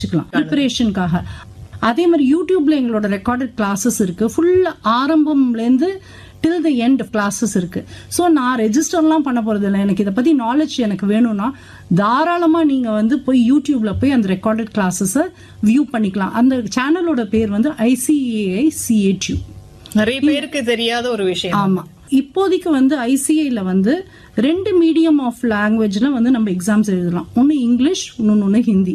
வச்சுக்கலாம் ப்ரிப்பரேஷனுக்காக அதே மாதிரி யூடியூப்ல எங்களோட ரெக்கார்டட் கிளாஸஸ் இருக்கு ஃபுல் ஆரம்பம்லேருந்து டில் த எண்ட் கிளாஸஸ் இருக்கு ஸோ நான் ரெஜிஸ்டர்லாம் பண்ண போறது இல்லை எனக்கு இதை பத்தி நாலேஜ் எனக்கு வேணும்னா தாராளமா நீங்க வந்து போய் யூடியூப்ல போய் அந்த ரெக்கார்டட் கிளாஸஸை வியூ பண்ணிக்கலாம் அந்த சேனலோட பேர் வந்து ஐசிஏஐ சிஏடியூ நிறைய பேருக்கு தெரியாத ஒரு விஷயம் ஆமா இப்போதைக்கு வந்து ஐசிஐல வந்து ரெண்டு மீடியம் ஆஃப் லாங்குவேஜ்ல வந்து நம்ம எக்ஸாம்ஸ் எழுதலாம் ஒன்னு இங்கிலீஷ் இன்னொன்னு ஹிந்தி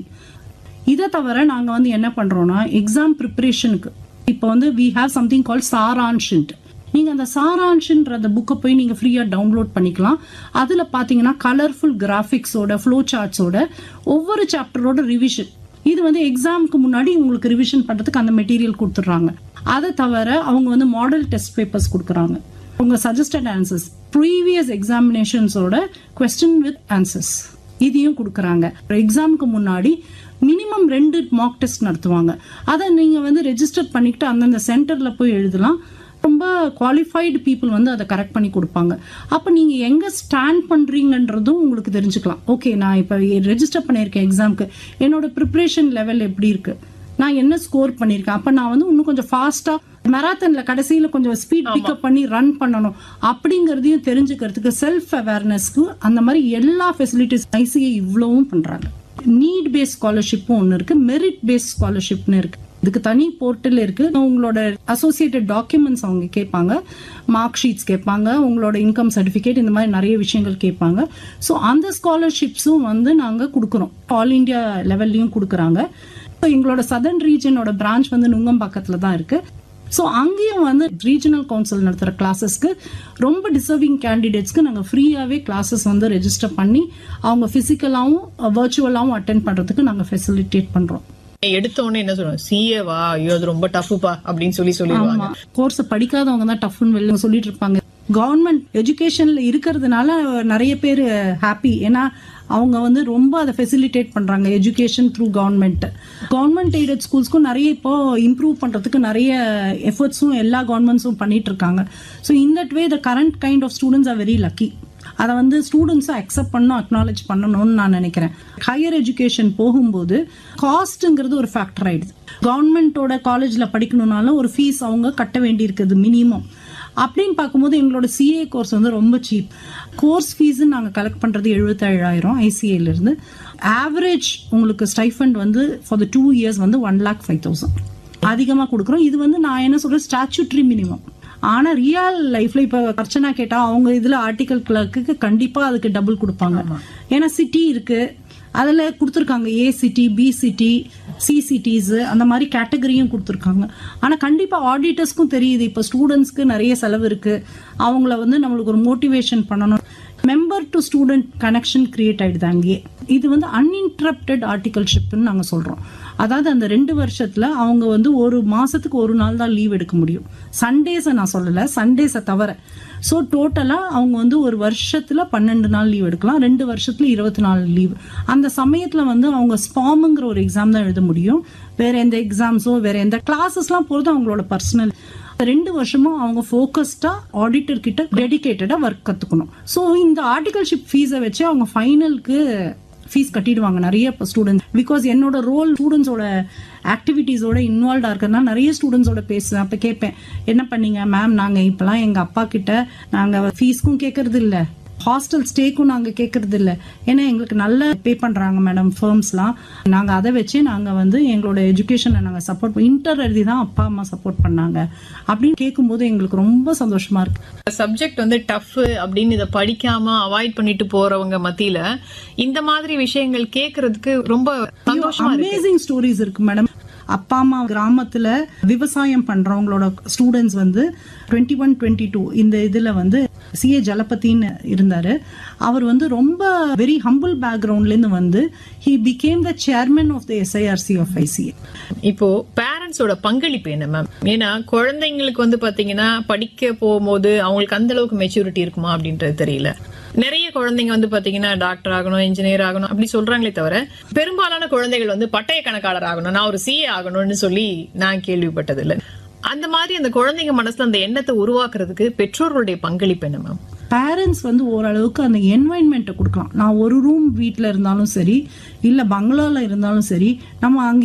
இதை தவிர நாங்க வந்து என்ன பண்றோம்னா எக்ஸாம் ப்ரிப்பரேஷனுக்கு இப்போ வந்து வி ஹாவ் சம்திங் கால் சாரான்ஷின்ட் நீங்க அந்த சாரான்ஷின்ற அந்த புக்கை போய் நீங்க ஃப்ரீயா டவுன்லோட் பண்ணிக்கலாம் அதுல பாத்தீங்கன்னா கலர்ஃபுல் கிராஃபிக்ஸோட ஃப்ளோ சார்ட்ஸோட ஒவ்வொரு சாப்டரோட ரிவிஷன் இது வந்து எக்ஸாமுக்கு முன்னாடி உங்களுக்கு ரிவிஷன் பண்றதுக்கு அந்த மெட்டீரியல் கொடுத்துட்றாங்க அதை தவிர அவங்க வந்து மாடல் டெஸ்ட் பேப்பர்ஸ் கொடுக்குறாங்க உங்க சஜஸ்டட் ஆன்சர்ஸ் ப்ரீவியஸ் எக்ஸாமினேஷன்ஸோட கொஸ்டின் வித் ஆன்சர்ஸ் இதையும் கொடுக்குறாங்க எக்ஸாமுக்கு முன்னாடி மினிமம் ரெண்டு மாக் டெஸ்ட் நடத்துவாங்க அதை நீங்க வந்து ரெஜிஸ்டர் பண்ணிக்கிட்டு அந்தந்த சென்டர்ல போய் எழுதலாம் ரொம்ப குவாலிஃபைடு பீப்புள் வந்து அதை கரெக்ட் பண்ணி கொடுப்பாங்க அப்போ நீங்க எங்க ஸ்டாண்ட் பண்றீங்கன்றதும் உங்களுக்கு தெரிஞ்சுக்கலாம் ஓகே நான் இப்போ ரெஜிஸ்டர் பண்ணியிருக்கேன் எக்ஸாம்க்கு என்னோட ப்ரிப்பரேஷன் லெவல் எப்படி இருக்கு நான் என்ன ஸ்கோர் பண்ணியிருக்கேன் அப்போ நான் வந்து இன்னும் கொஞ்சம் ஃபாஸ்டா மெராத்தன்ல கடைசியில கொஞ்சம் ஸ்பீட் பிக்கப் பண்ணி ரன் பண்ணணும் அப்படிங்கறதையும் தெரிஞ்சுக்கிறதுக்கு செல்ஃப் அவேர்னஸ்க்கு அந்த மாதிரி எல்லா ஃபெசிலிட்டிஸ் ஐசிஐ இவ்வளவும் பண்றாங்க நீட் பேஸ் ஸ்காலர்ஷிப்பும் ஒன்று இருக்கு மெரிட் பேஸ் ஸ்காலர்ஷிப்னு இருக்கு இதுக்கு தனி போர்ட்டல் இருக்கு உங்களோட அசோசியேட்டட் டாக்குமெண்ட்ஸ் அவங்க கேட்பாங்க மார்க் ஷீட்ஸ் கேட்பாங்க உங்களோட இன்கம் சர்டிஃபிகேட் இந்த மாதிரி நிறைய விஷயங்கள் கேட்பாங்க ஸோ அந்த ஸ்காலர்ஷிப்ஸும் வந்து நாங்கள் கொடுக்குறோம் ஆல் இந்தியா லெவல்லையும் கொடுக்குறாங்க இப்போ எங்களோட சதர்ன் ரீஜனோட பிரான்ச் வந்து நுங்கம்பாக்கத்தில் தான் இருக்கு ஸோ அங்கேயும் வந்து ரீஜனல் கவுன்சில் நடத்துகிற கிளாஸஸ்க்கு ரொம்ப டிசர்விங் கேண்டிடேட்ஸ்க்கு நாங்கள் ஃப்ரீயாகவே கிளாஸஸ் வந்து ரெஜிஸ்டர் பண்ணி அவங்க ஃபிசிக்கலாகவும் வர்ச்சுவலாகவும் அட்டென்ட் பண்ணுறதுக்கு நாங்கள் ஃபெசிலிட்டேட் பண்ணுறோம் எடுத்த உடனே என்ன சொல்லுவோம் சிஏ வா ஐயோ அது ரொம்ப டஃப்ப்பா அப்படின்னு சொல்லி சொல்லிடுவாங்க ஆமா கோர்ஸ் படிக்காதவங்க தான் டஃப்னு வெளில சொல்லிட்டு இருப்பாங்க கவர்மெண்ட் எஜுகேஷன்ல இருக்கிறதுனால நிறைய பேர் ஹாப்பி ஏன்னா அவங்க வந்து ரொம்ப அதை ஃபெசிலிட்டேட் பண்றாங்க education through government government aided ஸ்கூல்ஸ்க்கும் நிறைய இப்போ இம்ப்ரூவ் பண்றதுக்கு நிறைய எஃபர்ட்ஸும் எல்லா கவர்மெண்ட்ஸும் பண்ணிட்டு இருக்காங்க so in that way the current kind of students are very lucky அதை வந்து ஸ்டூடெண்ட்ஸும் அக்செப்ட் பண்ணணும் அக்னாலேஜ் பண்ணணும்னு நான் நினைக்கிறேன் ஹையர் எஜுகேஷன் போகும்போது காஸ்ட்டுங்கிறது ஒரு ஃபேக்டர் ஆயிடுது கவர்மெண்ட்டோட காலேஜில் படிக்கணும்னாலும் ஒரு ஃபீஸ் அவங்க கட்ட வேண்டியிருக்குது மினிமம் அப்படின்னு பார்க்கும்போது எங்களோட சிஏ கோர்ஸ் வந்து ரொம்ப சீப் கோர்ஸ் ஃபீஸ் நாங்கள் கலெக்ட் பண்ணுறது எழுபத்தேழாயிரம் ஐசிஏலேருந்து ஆவரேஜ் உங்களுக்கு ஸ்டைஃபண்ட் வந்து ஃபார் த டூ இயர்ஸ் வந்து ஒன் லேக் ஃபைவ் தௌசண்ட் அதிகமாக கொடுக்குறோம் இது வந்து நான் என்ன சொல்கிறேன் ஸ்டாச்சுட்ரி மினிமம் ஆனா ரியல் லைஃப்ல இப்ப அர்ச்சனா கேட்டா அவங்க இதுல ஆர்டிகல் கிளர்க்கு கண்டிப்பா அதுக்கு டபுள் கொடுப்பாங்க ஏன்னா சிட்டி இருக்கு அதுல கொடுத்துருக்காங்க A city B city C cities அந்த மாதிரி கேட்டகரியும் கொடுத்துருக்காங்க ஆனா கண்டிப்பா ஆடிட்டர்ஸ்க்கும் தெரியுது இப்ப ஸ்டூடெண்ட்ஸ்க்கு நிறைய செலவு இருக்கு அவங்கள வந்து நம்மளுக்கு ஒரு மோட்டிவேஷன் பண்ணணும் member to student connection create ஆயிடுது அங்கேயே இது வந்து அன்இன்டரப்டட் ஆர்டிகல்ஷிப்னு நாங்க சொல்றோம் அதாவது அந்த ரெண்டு வருஷத்துல அவங்க வந்து ஒரு மாசத்துக்கு ஒரு நாள் தான் லீவ் எடுக்க முடியும் சண்டேஸை நான் சொல்லல சண்டேஸை தவிர ஸோ டோட்டலா அவங்க வந்து ஒரு வருஷத்துல பன்னெண்டு நாள் லீவ் எடுக்கலாம் ரெண்டு வருஷத்துல இருபத்தி நாலு லீவ் அந்த சமயத்துல வந்து அவங்க ஸ்பாமுங்கிற ஒரு எக்ஸாம் தான் எழுத முடியும் வேற எந்த எக்ஸாம்ஸோ வேற எந்த கிளாஸஸ்லாம் போறது அவங்களோட பர்சனல் ரெண்டு வருஷமும் அவங்க ஃபோக்கஸ்டா ஆடிட்டர் கிட்ட டெடிகேட்டடா ஒர்க் கத்துக்கணும் ஸோ இந்த ஆர்டிகல்ஷிப் ஃபீஸை வச்சு அவங்க ஃபைனலுக்கு ஃபீஸ் கட்டிடுவாங்க நிறைய ஸ்டூடெண்ட்ஸ் பிகாஸ் என்னோட ரோல் ஸ்டூடெண்ட்ஸோட ஆக்டிவிட்டீஸோட இன்வால்வ்டா இருக்கிறதுனால நிறைய ஸ்டூடெண்ட்ஸோட பேசுவேன் அப்ப கேட்பேன் என்ன பண்ணீங்க மேம் நாங்க இப்பெல்லாம் எங்க அப்பா கிட்ட நாங்க ஃபீஸ்க்கும் கேட்கறது இல்ல ஹாஸ்டல் ஸ்டேக்கும் நாங்க கேட்கறது இல்ல ஏன்னா எங்களுக்கு நல்ல பே பண்றாங்க மேடம் ஃபர்ம்ஸ்லாம் நாங்க அதை வச்சு நாங்க வந்து எங்களோட எஜுகேஷனை நாங்க சப்போர்ட் இன்டர் எழுதி தான் அப்பா அம்மா சப்போர்ட் பண்ணாங்க அப்படின்னு கேட்கும்போது எங்களுக்கு ரொம்ப சந்தோஷமா இருக்கு சப்ஜெக்ட் வந்து டஃப் அப்படின்னு இதை படிக்காம அவாய்ட் பண்ணிட்டு போறவங்க மத்தியில இந்த மாதிரி விஷயங்கள் கேக்குறதுக்கு ரொம்ப சந்தோஷமா இருக்கு அமேசிங் ஸ்டோரிஸ் இருக்கு மேடம் அப்பா அம்மா கிராமத்துல விவசாயம் பண்றவங்களோட ஸ்டூடெண்ட்ஸ் வந்து டுவெண்ட்டி ஒன் டுவெண்ட்டி டூ இந்த இதுல வந்து சிஏ ஜலபதின்னு இருந்தாரு அவர் வந்து ரொம்ப வெரி ஹம்பிள் பேக்ரவுண்ட்ல இருந்து வந்து he became the chairman of the SIRC of ICA இப்போ பேரண்ட்ஸோட பங்களிப்பு என்ன மேம் ஏன்னா குழந்தைங்களுக்கு வந்து பாத்தீங்கன்னா படிக்க போகும்போது அவங்களுக்கு அந்த அளவுக்கு மெச்சூரிட்டி இருக்குமா அப்படின்றது தெரியல நிறைய குழந்தைங்க வந்து பாத்தீங்கன்னா டாக்டர் ஆகணும் இன்ஜினியர் ஆகணும் அப்படி சொல்றாங்களே தவிர பெரும்பாலான குழந்தைகள் வந்து பட்டய கணக்காளர் ஆகணும் நான் ஒரு சிஏ ஆகணும்னு சொல்லி நான் கேள்விப்பட்டது இல்ல அந்த மாதிரி அந்த குழந்தைங்க மனசுல அந்த எண்ணத்தை உருவாக்குறதுக்கு பெற்றோர்களுடைய பங்களிப்பு என்ன மேம் பேரண்ட்ஸ் வந்து ஓரளவுக்கு அந்த என்வாயன்மெண்ட்டை கொடுக்கலாம் நான் ஒரு ரூம் வீட்டில் இருந்தாலும் சரி இல்லை பங்களாவில் இருந்தாலும் சரி நம்ம அங்கே